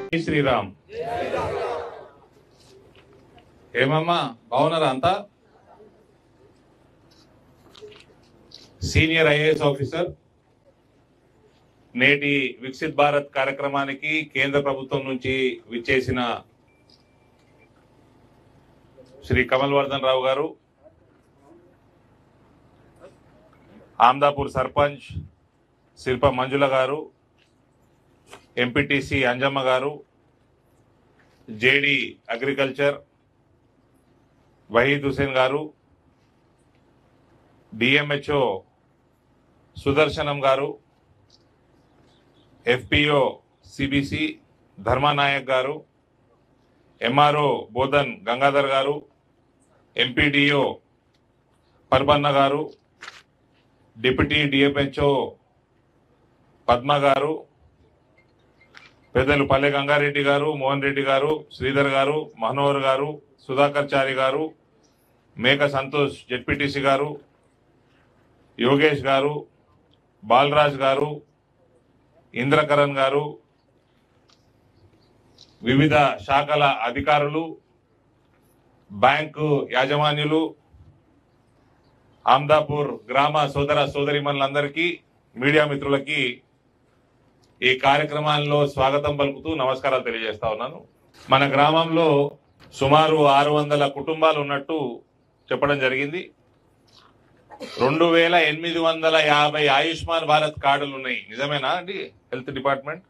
జై శ్రీరామ్ ఏమమ్మా బాగున్నారా అంతా సీనియర్ ఐఏఎస్ ఆఫీసర్ నేటి వికసిత్ భారత్ కార్యక్రమానికి కేంద్ర ప్రభుత్వం నుంచి విచ్చేసిన శ్రీ కమల్ వర్ధన్ రావు గారు ఆమ్దాపూర్ సర్పంచ్ శిల్ప మంజుల గారు ఎంపీటీసీ అంజమ్మ గారు జేడి అగ్రికల్చర్ వహీద్ హుసేన్ గారు డిఎంహెచ్ఓ సుదర్శనం గారు ఎఫ్పిఓ సిబిసి ధర్మానాయక్ గారు ఎంఆర్ఓ బోధన్ గంగాధర్ గారు ఎంపీడీఓ పర్బన్న గారు డిప్యూటీ డిఎంహెచ్ఓ పద్మ గారు పెద్దలు పల్లె గంగారెడ్డి గారు మోహన్ రెడ్డి గారు శ్రీధర్ గారు మనోహర్ గారు సుధాకర్ చారి గారు మేక సంతోష్ జెడ్పీటీసీ గారు యోగేష్ గారు బాలరాజ్ గారు ఇంద్రకరణ్ గారు వివిధ శాఖల అధికారులు బ్యాంకు యాజమాన్యులు ఆమ్దాపూర్ గ్రామ సోదర సోదరిమణులందరికీ మీడియా మిత్రులకి ఈ కార్యక్రమాల్లో స్వాగతం పలుకుతూ నమస్కారాలు తెలియజేస్తా ఉన్నాను మన గ్రామంలో సుమారు ఆరు వందల కుటుంబాలు ఉన్నట్టు చెప్పడం జరిగింది రెండు వేల ఎనిమిది వందల యాభై ఆయుష్మాన్ భారత్ కార్డులు ఉన్నాయి నిజమేనా అండి హెల్త్ డిపార్ట్మెంట్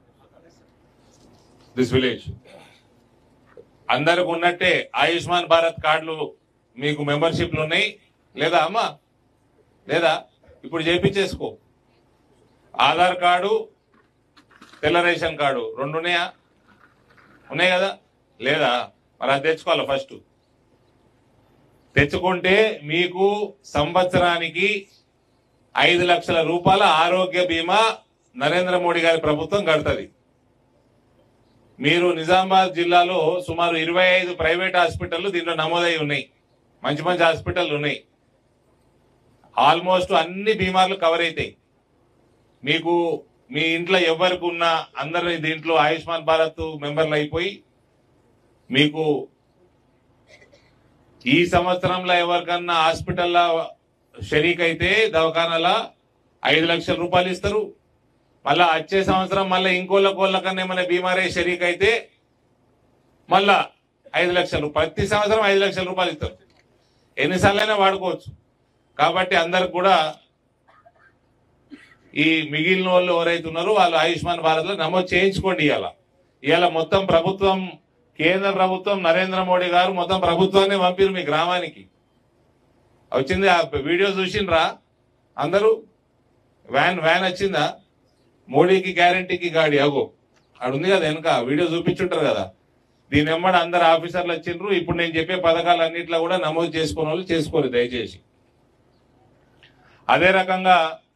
దిస్ విలేజ్ అందరికి ఉన్నట్టే ఆయుష్మాన్ భారత్ కార్డులు మీకు మెంబర్షిప్లు ఉన్నాయి లేదా అమ్మా లేదా ఇప్పుడు చేపించేసుకో ఆధార్ కార్డు తెల్ల రేషన్ కార్డు రెండు ఉన్నాయా ఉన్నాయి కదా లేదా మరి అది తెచ్చుకోవాలి ఫస్ట్ తెచ్చుకుంటే మీకు సంవత్సరానికి ఐదు లక్షల రూపాయల ఆరోగ్య బీమా నరేంద్ర మోడీ గారి ప్రభుత్వం కడుతుంది మీరు నిజామాబాద్ జిల్లాలో సుమారు ఇరవై ఐదు ప్రైవేట్ హాస్పిటల్ దీంట్లో నమోదై ఉన్నాయి మంచి మంచి హాస్పిటల్ ఉన్నాయి ఆల్మోస్ట్ అన్ని బీమార్లు కవర్ అవుతాయి మీకు మీ ఇంట్లో ఎవరికి ఉన్నా అందరు దీంట్లో ఆయుష్మాన్ భారత్ మెంబర్లు అయిపోయి మీకు ఈ సంవత్సరంలో ఎవరికన్నా హాస్పిటల్లో షరీక్ అయితే దవాఖానాల ఐదు లక్షల రూపాయలు ఇస్తారు మళ్ళా వచ్చే సంవత్సరం మళ్ళీ ఇంకోళ్ళ కోళ్ళకన్నా ఏమైనా బీమారే షరీక్ అయితే మళ్ళా ఐదు లక్షలు ప్రతి సంవత్సరం ఐదు లక్షల రూపాయలు ఇస్తారు ఎన్నిసార్లైనా వాడుకోవచ్చు కాబట్టి అందరికి కూడా ఈ మిగిలిన వాళ్ళు ఎవరైతే ఉన్నారో వాళ్ళు ఆయుష్మాన్ భారత్ లో నమోదు చేయించుకోండి ఇవాళ ఇవాళ మొత్తం ప్రభుత్వం కేంద్ర ప్రభుత్వం నరేంద్ర మోడీ గారు మొత్తం ప్రభుత్వాన్ని పంపిరు మీ గ్రామానికి వచ్చింది ఆ వీడియో చూసిండ్రా అందరూ వ్యాన్ వ్యాన్ వచ్చిందా మోడీకి గ్యారంటీకి గాడి అగో ఆడు ఉంది కదా వెనక వీడియో చూపించుంటారు కదా దీని వెంబడి అందరు ఆఫీసర్లు వచ్చిండ్రు ఇప్పుడు నేను చెప్పే పథకాలన్నింటిలో కూడా నమోదు చేసుకునే వాళ్ళు చేసుకోరు దయచేసి అదే రకంగా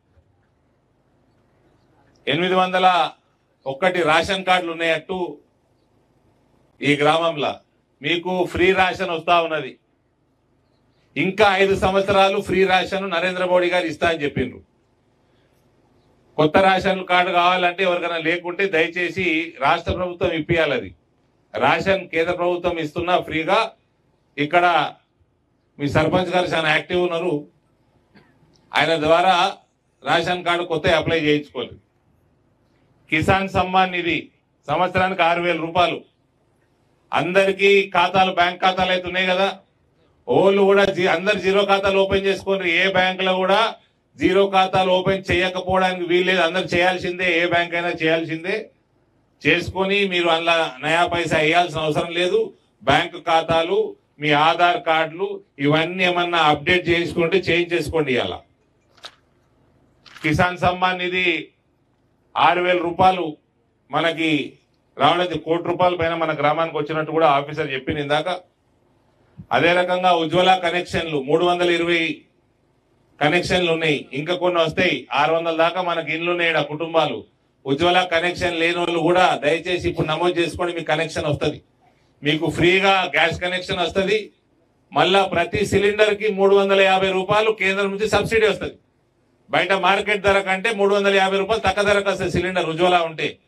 ఎనిమిది వందల ఒక్కటి రేషన్ కార్డులు ఉన్నాయట్టు ఈ గ్రామంలో మీకు ఫ్రీ రేషన్ వస్తా ఉన్నది ఇంకా ఐదు సంవత్సరాలు ఫ్రీ రేషన్ నరేంద్ర మోడీ గారు ఇస్తా అని చెప్పిండ్రు కొత్త రేషన్ కార్డు కావాలంటే ఎవరికైనా లేకుంటే దయచేసి రాష్ట్ర ప్రభుత్వం ఇప్పియాలి అది రేషన్ కేంద్ర ప్రభుత్వం ఇస్తున్నా ఫ్రీగా ఇక్కడ మీ సర్పంచ్ గారు చాలా యాక్టివ్ ఉన్నారు ఆయన ద్వారా రేషన్ కార్డు కొత్త అప్లై చేయించుకోవాలి కిసాన్ సమ్మాన్ నిధి సంవత్సరానికి ఆరు వేల రూపాయలు అందరికీ ఖాతాలు బ్యాంక్ ఖాతాలు అయితే ఉన్నాయి కదా ఓళ్ళు కూడా జీ- అందరు జీరో ఖాతాలు ఓపెన్ చేసుకోండి ఏ బ్యాంక్ లో కూడా జీరో ఖాతాలు ఓపెన్ చేయకపోవడానికి వీల్లేదు అందరు చేయాల్సిందే ఏ బ్యాంక్ అయినా చేయాల్సిందే చేసుకొని మీరు అందులో నయా పైసా వేయాల్సిన అవసరం లేదు బ్యాంకు ఖాతాలు మీ ఆధార్ కార్డులు ఇవన్నీ ఏమన్నా అప్డేట్ చేసుకుంటే చేంజ్ చేసుకోండి ఇవాళ కిసాన్ సమ్మాన్ నిధి ఆరు వేల రూపాయలు మనకి రావడం కోటి రూపాయల పైన మన గ్రామానికి వచ్చినట్టు కూడా ఆఫీసర్ చెప్పింది ఇందాక అదే రకంగా ఉజ్వల కనెక్షన్లు మూడు వందల ఇరవై కనెక్షన్లు ఉన్నాయి ఇంకా కొన్ని వస్తాయి ఆరు వందల దాకా మనకి ఇండ్లు ఉన్నాయి ఈడ కుటుంబాలు ఉజ్వల కనెక్షన్ లేని వాళ్ళు కూడా దయచేసి ఇప్పుడు నమోదు చేసుకోండి మీకు కనెక్షన్ వస్తుంది మీకు ఫ్రీగా గ్యాస్ కనెక్షన్ వస్తుంది మళ్ళా ప్రతి సిలిండర్ కి మూడు వందల యాభై రూపాయలు కేంద్రం నుంచి సబ్సిడీ వస్తుంది బయట మార్కెట్ ధర కంటే మూడు వందల యాభై రూపాయలు తక్కువ ధరకు వస్తుంది సిలిండర్ ఉజ్వల ఉంటే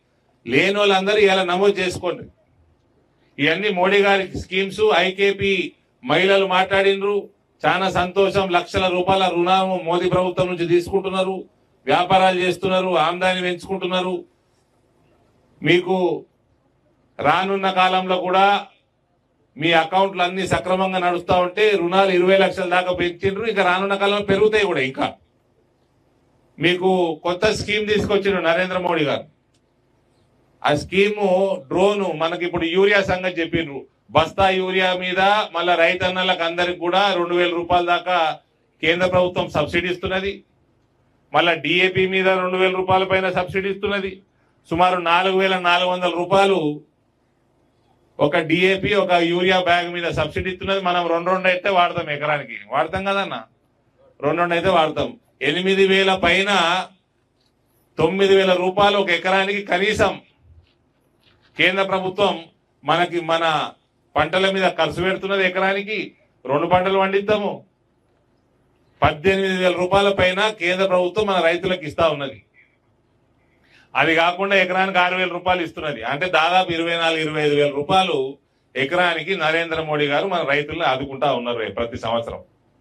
లేని వాళ్ళందరూ ఇలా నమోదు చేసుకోండి ఇవన్నీ మోడీ గారి స్కీమ్స్ ఐకేపీ మహిళలు మాట్లాడినరు చాలా సంతోషం లక్షల రూపాయల రుణం మోదీ ప్రభుత్వం నుంచి తీసుకుంటున్నారు వ్యాపారాలు చేస్తున్నారు ఆమ్దాని పెంచుకుంటున్నారు మీకు రానున్న కాలంలో కూడా మీ అకౌంట్లు అన్ని సక్రమంగా నడుస్తా ఉంటే రుణాలు ఇరవై లక్షల దాకా పెంచిండ్రు ఇంకా రానున్న కాలంలో పెరుగుతాయి కూడా ఇంకా మీకు కొత్త స్కీమ్ తీసుకొచ్చిండ్రు నరేంద్ర మోడీ గారు ఆ స్కీము డ్రోన్ మనకి ఇప్పుడు యూరియా సంగతి చెప్పిండ్రు బస్తా యూరియా మీద మళ్ళా రైతన్నలకు అందరికి కూడా రెండు వేల రూపాయల దాకా కేంద్ర ప్రభుత్వం సబ్సిడీ ఇస్తున్నది మళ్ళా డిఏపి మీద రెండు వేల రూపాయల పైన సబ్సిడీ ఇస్తున్నది సుమారు నాలుగు వేల నాలుగు వందల రూపాయలు ఒక డిఏపి ఒక యూరియా బ్యాగ్ మీద సబ్సిడీ ఇస్తున్నది మనం రెండు రెండు అయితే వాడతాం ఎకరానికి వాడతాం కదన్న రెండు రెండు అయితే వాడతాం ఎనిమిది వేల పైన తొమ్మిది వేల రూపాయలు ఒక ఎకరానికి కనీసం కేంద్ర ప్రభుత్వం మనకి మన పంటల మీద ఖర్చు పెడుతున్నది ఎకరానికి రెండు పంటలు పండిస్తాము పద్దెనిమిది వేల రూపాయల పైన కేంద్ర ప్రభుత్వం మన రైతులకు ఇస్తా ఉన్నది అది కాకుండా ఎకరానికి ఆరు వేల రూపాయలు ఇస్తున్నది అంటే దాదాపు ఇరవై నాలుగు ఇరవై ఐదు వేల రూపాయలు ఎకరానికి నరేంద్ర మోడీ గారు మన రైతులను ఆదుకుంటా ఉన్నారు ప్రతి సంవత్సరం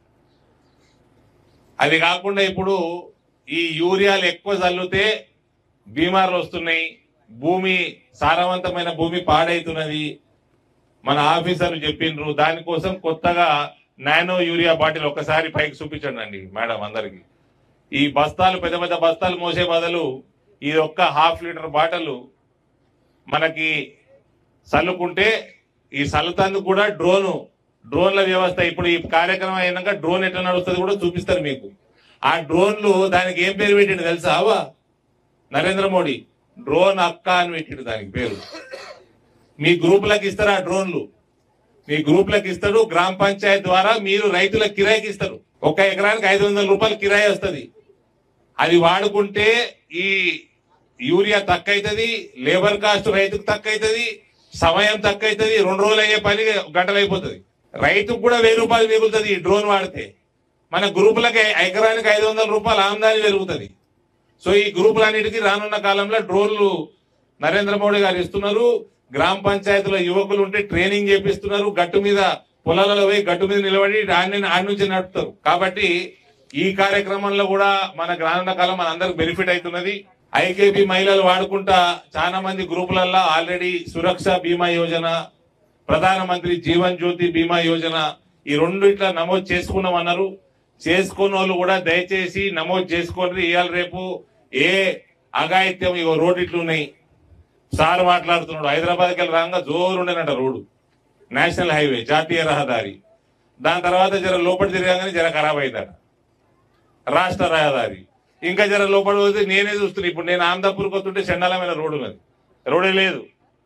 అది కాకుండా ఇప్పుడు ఈ యూరియాలు ఎక్కువ చల్లితే బీమార్లు వస్తున్నాయి భూమి సారవంతమైన భూమి పాడైతున్నది మన ఆఫీసర్లు చెప్పిండ్రు దానికోసం కొత్తగా నానో యూరియా బాటిల్ ఒక్కసారి పైకి చూపించండి అండి మేడం అందరికి ఈ బస్తాలు పెద్ద పెద్ద బస్తాలు మోసే బదులు ఈ ఒక్క హాఫ్ లీటర్ బాటలు మనకి చల్లుకుంటే ఈ చల్లుతందుకు కూడా డ్రోను డ్రోన్ల వ్యవస్థ ఇప్పుడు ఈ కార్యక్రమం అయినాక డ్రోన్ ఎట్లా నడుస్తుంది కూడా చూపిస్తారు మీకు ఆ డ్రోన్లు దానికి ఏం పేరు పెట్టిండు తెలుసా అవా నరేంద్ర మోడీ డ్రోన్ అక్క అని పెట్టిండు దానికి పేరు మీ గ్రూపులకు ఇస్తారు ఆ డ్రోన్లు మీ గ్రూపులకు ఇస్తాడు గ్రామ పంచాయత్ ద్వారా మీరు రైతులకు కిరాయికి ఇస్తారు ఒక ఎకరానికి ఐదు వందల రూపాయలు కిరాయి వస్తుంది అది వాడుకుంటే ఈ యూరియా తక్కువ అవుతుంది లేబర్ కాస్ట్ రైతుకు తక్కువ అవుతుంది సమయం తక్కువ అవుతుంది రెండు రోజులు అయ్యే పని గంటలు అయిపోతుంది రైతుకు కూడా వెయ్యి రూపాయలు మిగులుతుంది ఈ డ్రోన్ వాడితే మన గ్రూపులకి ఎకరానికి ఐదు వందల రూపాయలు ఆమ్దాని పెరుగుతుంది సో ఈ గ్రూపులన్నిటికీ రానున్న కాలంలో డ్రోన్లు నరేంద్ర మోడీ గారు ఇస్తున్నారు గ్రామ పంచాయతీలో యువకులు ఉంటే ట్రైనింగ్ చేపిస్తున్నారు గట్టు మీద పొలాలలో పోయి గట్టు మీద నిలబడి ఆడి ఆడి నుంచి నడుపుతారు కాబట్టి ఈ కార్యక్రమంలో కూడా మన రానున్న కాలం మన అందరికి బెనిఫిట్ అవుతున్నది ఐకేపీ మహిళలు వాడుకుంటా చాలా మంది గ్రూపులలో ఆల్రెడీ సురక్ష బీమా యోజన ప్రధానమంత్రి జీవన్ జ్యోతి బీమా యోజన ఈ రెండు ఇట్లా నమోదు చేసుకున్నామన్నారు చేసుకున్న వాళ్ళు కూడా దయచేసి నమోదు చేసుకోండి ఇవాళ రేపు ఏ అఘాయిత్యం ఇగో రోడ్ ఇట్లు ఉన్నాయి సార్ మాట్లాడుతున్నాడు హైదరాబాద్కి వెళ్ళి రాగా జోరు ఉండేనట రోడ్డు నేషనల్ హైవే జాతీయ రహదారి దాని తర్వాత జర లోపలి తిరగగానే జర ఖరాబ్ అయిందట రాష్ట్ర రహదారి ఇంకా జర లోపలి పోతే నేనే చూస్తున్నా ఇప్పుడు నేను ఆంధ్రపూర్కి వస్తుంటే చండాలమైన రోడ్డు ఉన్నది రోడే లేదు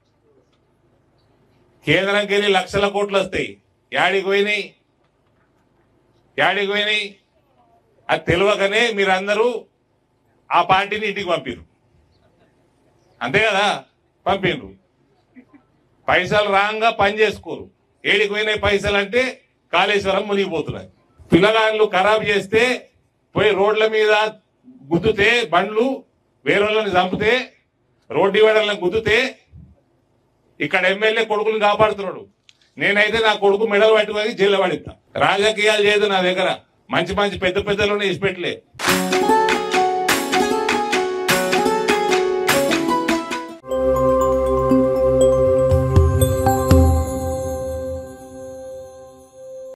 కేంద్రంకి వెళ్ళి లక్షల కోట్లు వస్తాయి యాడికి పోయినాయి యాడికి పోయినాయి అది తెలియకనే మీరందరూ ఆ పార్టీని ఇంటికి పంపిరు అంతే కదా పంపిండ్రు పైసలు రాంగా పని చేసుకోరు ఏడికి పోయినాయి పైసలు అంటే కాళేశ్వరం మునిగిపోతున్నాయి పిల్లగాళ్ళు ఖరాబ్ చేస్తే పోయి రోడ్ల మీద గుద్దుతే బండ్లు వేరే చంపితే రోడ్డు ఇవ్వడానికి గుద్దుతే ఇక్కడ ఎమ్మెల్యే కొడుకుని కాపాడుతున్నాడు నేనైతే నా కొడుకు మెడల్ పట్టుకొని జైల్లో పడిస్తా రాజకీయాలు చేయదు నా దగ్గర మంచి మంచి పెద్ద పెద్దలోనే ఇచ్చిపెట్టలే